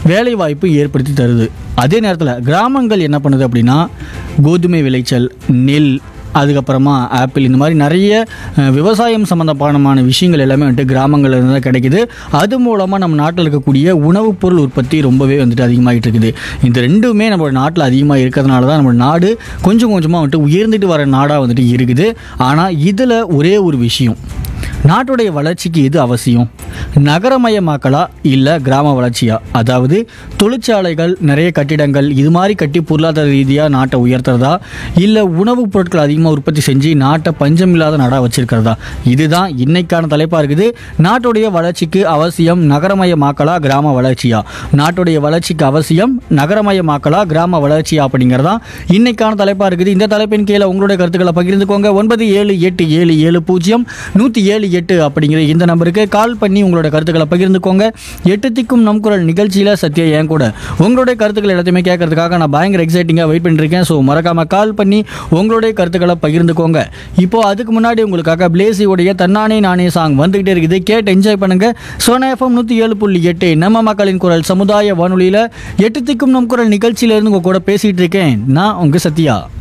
வேலை வாய்ப்பு ஏற்படுத்தி தருது அதே நேரத்தில் கிராமங்கள் என்ன பண்ணுது அப்படின்னா கோதுமை விளைச்சல் நெல் அதுக்கப்புறமா ஆப்பிள் இந்த மாதிரி நிறைய அஹ், விவசாயம் சம்மந்தமான விஷயங்கள் எல்லாமே வந்துட்டு கிராமங்கள்ல இருந்து தான் கிடைக்குது அது மூலமாக நம்ம நாட்டில் இருக்கக்கூடிய உணவுப் பொருள் உற்பத்தி ரொம்பவே வந்துட்டு அதிகமாகிட்டு இருக்குது இந்த ரெண்டுமே நம்மளோட நாட்டில் அதிகமாக இருக்கிறதுனால தான் நம்ம நாடு கொஞ்சம் கொஞ்சமாக வந்துட்டு உயர்ந்துட்டு வர நாடாக வந்துட்டு இருக்குது ஆனால் இதில் ஒரே ஒரு விஷயம் நாட்டுடைய வளர்ச்சிக்கு எது அவசியம் நகரமயமாக்கலா இல்லை கிராம வளர்ச்சியா அதாவது தொழிற்சாலைகள் நிறைய கட்டிடங்கள் இது மாதிரி கட்டி பொருளாதார ரீதியாக நாட்டை உயர்த்துறதா இல்லை உணவுப் பொருட்கள் அதிகமாக உற்பத்தி செஞ்சு நாட்டை பஞ்சமில்லாத நாடாக வச்சிருக்கிறதா இதுதான் இன்னைக்கான தலைப்பாக இருக்குது நாட்டுடைய வளர்ச்சிக்கு அவசியம் நகரமயமாக்கலா கிராம வளர்ச்சியா நாட்டுடைய வளர்ச்சிக்கு அவசியம் நகரமயமாக்கலா கிராம வளர்ச்சியா அப்படிங்கிறதா இன்னைக்கான தலைப்பாக இருக்குது இந்த தலைப்பின் கீழே உங்களுடைய கருத்துக்களை பகிர்ந்துக்கோங்க ஒன்பது ஏழு எட்டு ஏழு ஏழு பூஜ்ஜியம் நூற்றி ஏழு எட்டு அப்படிங்கிற இந்த நம்பருக்கு கால் பண்ணி உங்களோட கருத்துக்களை பகிர்ந்துக்கோங்க எட்டு திக்கும் நம் குரல் நிகழ்ச்சியில் சத்யா என் கூட உங்களுடைய கருத்துக்கள் எல்லாத்தையுமே கேட்கறதுக்காக நான் பயங்கர எக்ஸைட்டிங்காக வெயிட் பண்ணிருக்கேன் ஸோ மறக்காம கால் பண்ணி உங்களுடைய கருத்துக்களை பகிர்ந்துக்கோங்க இப்போ அதுக்கு முன்னாடி உங்களுக்காக பிளேசியோடைய தன்னானே நானே சாங் வந்துகிட்டே இருக்குது கேட்டு என்ஜாய் பண்ணுங்க சோனா எஃப்எம் நூற்றி ஏழு புள்ளி எட்டு நம்ம மக்களின் குரல் சமுதாய வானொலியில் எட்டு திக்கும் நம் குரல் நிகழ்ச்சியில இருந்து உங்க கூட பேசிட்டு இருக்கேன் நான் உங்க சத்யா